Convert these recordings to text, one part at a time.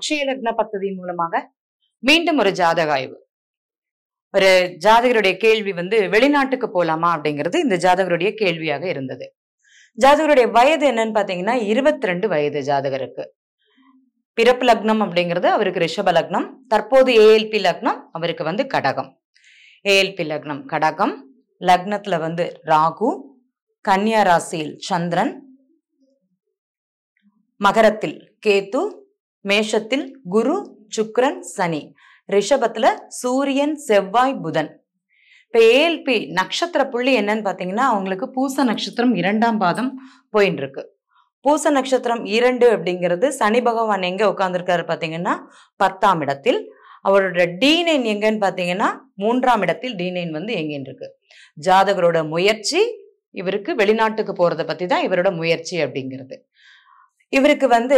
அக்ஷய லக்ன பத்ததியின் மூலமாக மீண்டும் ஒரு ஜாதக ஆய்வு ஒரு ஜாதகருடைய கேள்வி வந்து வெளிநாட்டுக்கு போலாமா அப்படிங்கிறது இந்த ஜாதகருடைய கேள்வியாக இருந்தது ஜாதகருடைய வயது என்னன்னு பாத்தீங்கன்னா இருபத்தி ரெண்டு வயது ஜாதகருக்கு பிறப்பு லக்னம் அப்படிங்கிறது அவருக்கு ரிஷப லக்னம் தற்போது ஏஎல்பி லக்னம் அவருக்கு வந்து கடகம் ஏஎல்பி லக்னம் கடகம் லக்னத்துல வந்து ராகு கன்னியா ராசியில் சந்திரன் மகரத்தில் கேது மேஷத்தில் குரு சுக்கிரன் சனி ரிஷபத்துல சூரியன் செவ்வாய் புதன் இப்ப ஏஎல்பி நட்சத்திர புள்ளி என்னன்னு பாத்தீங்கன்னா அவங்களுக்கு பூச நட்சத்திரம் இரண்டாம் பாதம் போயின்னு இருக்கு பூச நட்சத்திரம் இரண்டு அப்படிங்கிறது சனி பகவான் எங்க உட்கார்ந்துருக்காரு பாத்தீங்கன்னா பத்தாம் இடத்தில் அவரோட டி நைன் எங்கன்னு பாத்தீங்கன்னா மூன்றாம் இடத்தில் டி நைன் வந்து எங்கன்னு இருக்கு ஜாதகரோட முயற்சி இவருக்கு வெளிநாட்டுக்கு போறதை பத்தி தான் இவரோட முயற்சி அப்படிங்கிறது இவருக்கு வந்து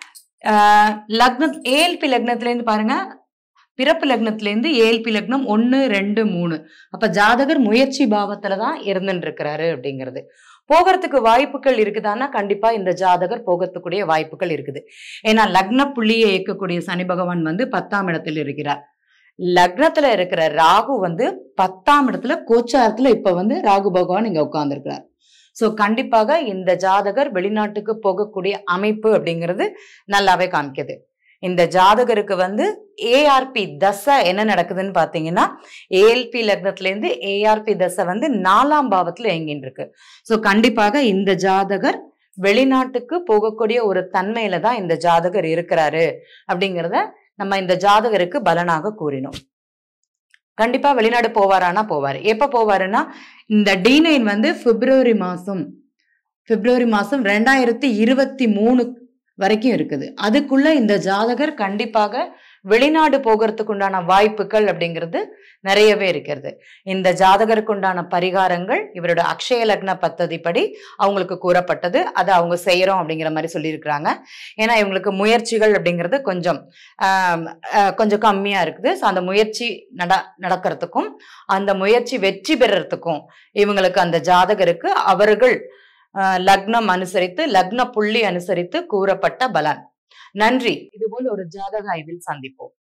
ஆஹ், லக்ன ஏஎல்பி லக்னத்துல இருந்து பாருங்க பிறப்பு லக்னத்துல இருந்து ஏஎல்பி லக்னம் ஒன்னு ரெண்டு மூணு அப்ப ஜாதகர் முயற்சி பாவத்துல தான் இருந்துட்டு இருக்கிறாரு அப்படிங்கிறது போகிறதுக்கு வாய்ப்புகள் இருக்குதான்னா கண்டிப்பா இந்த ஜாதகர் போகிறதுக்குரிய வாய்ப்புகள் இருக்குது ஏன்னா லக்ன புள்ளியை இயக்கக்கூடிய சனி பகவான் வந்து பத்தாம் இடத்தில் இருக்கிறார் லக்னத்துல இருக்கிற ராகு வந்து பத்தாம் இடத்துல கோச்சாரத்துல இப்ப வந்து ராகு பகவான் இங்க உட்கார்ந்துருக்கிறார் சோ கண்டிப்பாக இந்த ஜாதகர் வெளிநாட்டுக்கு போகக்கூடிய அமைப்பு அப்படிங்கிறது நல்லாவே காமிக்குது இந்த ஜாதகருக்கு வந்து ஏஆர்பி தசை என்ன நடக்குதுன்னு பாத்தீங்கன்னா ஏஎல்பி லக்னத்துல இருந்து ஏஆர்பி தசை வந்து நாலாம் பாவத்துல இயங்கின்னு இருக்கு சோ கண்டிப்பாக இந்த ஜாதகர் வெளிநாட்டுக்கு போகக்கூடிய ஒரு தன்மையில தான் இந்த ஜாதகர் இருக்கிறாரு அப்படிங்கிறத நம்ம இந்த ஜாதகருக்கு பலனாக கூறினோம் கண்டிப்பா வெளிநாடு போவாரானா போவாரு எப்ப போவாருன்னா இந்த டி நைன் வந்து பிப்ரவரி மாசம் பிப்ரவரி மாசம் ரெண்டாயிரத்தி இருபத்தி மூணு வரைக்கும் இருக்குது அதுக்குள்ள இந்த ஜாதகர் கண்டிப்பாக வெளிநாடு போகிறதுக்கு உண்டான வாய்ப்புகள் அப்படிங்கிறது நிறையவே இருக்கிறது இந்த ஜாதகருக்கு உண்டான பரிகாரங்கள் இவரோட அக்ஷய லக்ன பத்ததிப்படி அவங்களுக்கு கூறப்பட்டது அதை அவங்க செய்யறோம் அப்படிங்கிற மாதிரி சொல்லியிருக்கிறாங்க ஏன்னா இவங்களுக்கு முயற்சிகள் அப்படிங்கிறது கொஞ்சம் ஆம், அஹ், கொஞ்சம் கம்மியா இருக்குது ஸோ அந்த முயற்சி நட நடக்கிறதுக்கும் அந்த முயற்சி வெற்றி பெறறதுக்கும் இவங்களுக்கு அந்த ஜாதகருக்கு அவர்கள் அஹ், லக்னம் அனுசரித்து லக்ன புள்ளி அனுசரித்து கூறப்பட்ட பலன் நன்றி இதுபோல் ஒரு ஜாதக ஆய்வில் சந்திப்போம்